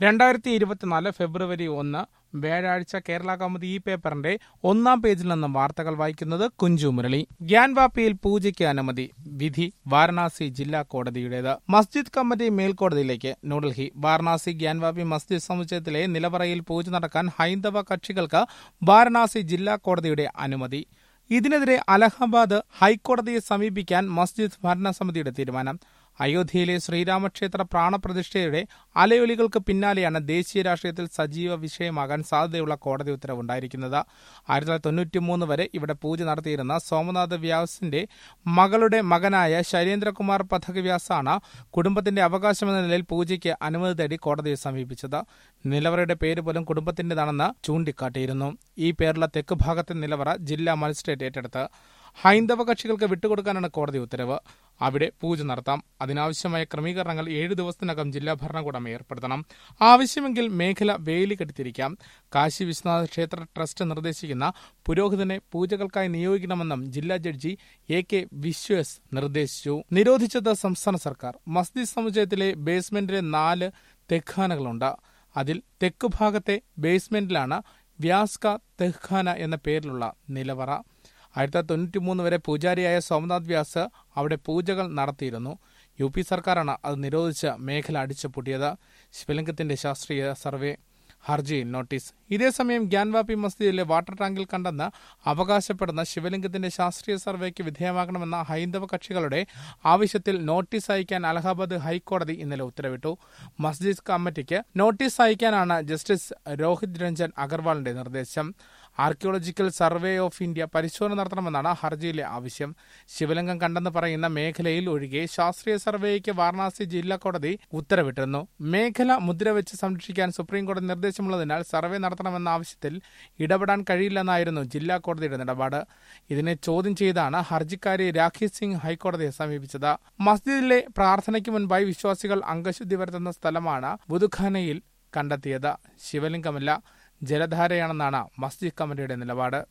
രണ്ടായിരത്തി ഇരുപത്തിനാല് ഫെബ്രുവരി ഒന്ന് വ്യാഴാഴ്ച കേരള കൗമുദി ഈ പേപ്പറിന്റെ ഒന്നാം പേജിൽ നിന്നും വാർത്തകൾ വായിക്കുന്നത് കുഞ്ചു മുരളി ഗ്യാൻവാപ്പിയിൽ പൂജയ്ക്ക് അനുമതി വിധി വാരണാസി ജില്ലാ കോടതിയുടേത് മസ്ജിദ് കമ്മിറ്റി മേൽക്കോടതിയിലേക്ക് ന്യൂഡൽഹി വാരണാസി ഗ്യാൻവാപ്പി മസ്ജിദ് സമുച്ചയത്തിലെ നിലവറയിൽ പൂജ നടക്കാൻ ഹൈന്ദവ കക്ഷികൾക്ക് വാരണാസി ജില്ലാ കോടതിയുടെ അനുമതി ഇതിനെതിരെ അലഹബാദ് ഹൈക്കോടതിയെ സമീപിക്കാൻ മസ്ജിദ് ഭരണസമിതിയുടെ തീരുമാനം അയോധ്യയിലെ ശ്രീരാമക്ഷേത്ര പ്രാണപ്രതിഷ്ഠയുടെ അലയൊലികൾക്ക് പിന്നാലെയാണ് ദേശീയ രാഷ്ട്രീയത്തിൽ സജീവ വിഷയമാകാൻ സാധ്യതയുള്ള കോടതി ഉത്തരവുണ്ടായിരിക്കുന്നത് ആയിരത്തി തൊള്ളായിരത്തി തൊണ്ണൂറ്റിമൂന്ന് വരെ ഇവിടെ പൂജ നടത്തിയിരുന്ന സോമനാഥ് വ്യാസിന്റെ മകളുടെ മകനായ ശൈലേന്ദ്രകുമാർ പഥക് വ്യാസാണ് കുടുംബത്തിന്റെ അവകാശമെന്ന നിലയിൽ പൂജയ്ക്ക് അനുമതി തേടി കോടതിയെ സമീപിച്ചത് നിലവറയുടെ പേര് പോലും കുടുംബത്തിന്റേതാണെന്ന് ചൂണ്ടിക്കാട്ടിയിരുന്നു ഈ പേരുള്ള തെക്ക് ഭാഗത്തെ നിലവറ ജില്ലാ മജിസ്ട്രേറ്റ് ഏറ്റെടുത്ത് ഹൈന്ദവ കക്ഷികൾക്ക് വിട്ടുകൊടുക്കാനാണ് കോടതി ഉത്തരവ് അവിടെ പൂജ നടത്താം അതിനാവശ്യമായ ക്രമീകരണങ്ങൾ ഏഴ് ദിവസത്തിനകം ജില്ലാ ഭരണകൂടം ഏർപ്പെടുത്തണം ആവശ്യമെങ്കിൽ മേഖല വേലി കെട്ടിത്തിരിക്കാം കാശി വിശ്വനാഥ ക്ഷേത്ര ട്രസ്റ്റ് നിർദ്ദേശിക്കുന്ന പുരോഹിതനെ പൂജകൾക്കായി നിയോഗിക്കണമെന്നും ജില്ലാ ജഡ്ജി എ കെ വിശ്വസ് നിർദ്ദേശിച്ചു നിരോധിച്ചത് സംസ്ഥാന സർക്കാർ മസ്ജിദ് സമുച്ചയത്തിലെ ബേസ്മെന്റിലെ നാല് തെഖാനകളുണ്ട് അതിൽ തെക്കു ഭാഗത്തെ ബേസ്മെന്റിലാണ് വ്യാസ്ക തെഖാന എന്ന പേരിലുള്ള നിലവറ ആയിരത്തി തൊള്ളായിരത്തി തൊണ്ണൂറ്റിമൂന്ന് വരെ പൂജാരിയായ സോമനാഥ് വ്യാസ് അവിടെ പൂജകൾ നടത്തിയിരുന്നു യു പി സർക്കാരാണ് അത് നിരോധിച്ച് മേഖല അടിച്ചുപൂട്ടിയത് ശിവലിംഗത്തിന്റെ ശാസ്ത്രീയ സർവേ ഹർജിയിൽ നോട്ടീസ് ഇതേസമയം ഗ്യാൻവാപ്പി മസ്ജിദിലെ വാട്ടർ ടാങ്കിൽ കണ്ടെന്ന് അവകാശപ്പെടുന്ന ശിവലിംഗത്തിന്റെ ശാസ്ത്രീയ സർവേക്ക് വിധേയമാകണമെന്ന ഹൈന്ദവ കക്ഷികളുടെ ആവശ്യത്തിൽ നോട്ടീസ് അയക്കാൻ അലഹാബാദ് ഹൈക്കോടതി ഇന്നലെ ഉത്തരവിട്ടു മസ്ജിദ് കമ്മിറ്റിക്ക് നോട്ടീസ് അയക്കാനാണ് ജസ്റ്റിസ് രോഹിത് രഞ്ജൻ അഗർവാളിന്റെ നിർദ്ദേശം ആർക്കിയോളജിക്കൽ സർവേ ഓഫ് ഇന്ത്യ പരിശോധന നടത്തണമെന്നാണ് ഹർജിയിലെ ആവശ്യം ശിവലിംഗം കണ്ടെന്ന് പറയുന്ന മേഖലയിൽ ഒഴികെ ശാസ്ത്രീയ സർവേക്ക് വാരണാസി ജില്ലാ കോടതി ഉത്തരവിട്ടിരുന്നു മേഖല മുദ്രവെച്ച് സംരക്ഷിക്കാൻ സുപ്രീം കോടതി നിർദ്ദേശമുള്ളതിനാൽ സർവേ നടത്തണമെന്ന ആവശ്യത്തിൽ ഇടപെടാൻ കഴിയില്ലെന്നായിരുന്നു ജില്ലാ കോടതിയുടെ നിലപാട് ഇതിനെ ചോദ്യം ചെയ്താണ് ഹർജിക്കാരി രാഖി സിംഗ് ഹൈക്കോടതിയെ സമീപിച്ചത് മസ്ജിദിലെ പ്രാർത്ഥനയ്ക്ക് മുൻപായി വിശ്വാസികൾ അംഗശുദ്ധി വരുത്തുന്ന സ്ഥലമാണ് ബുദുഖാനയിൽ കണ്ടെത്തിയത് ശിവലിംഗമല്ല ജലധാരയാണെന്നാണ് മസ്ജിദ് കമ്മിറ്റിയുടെ നിലപാട്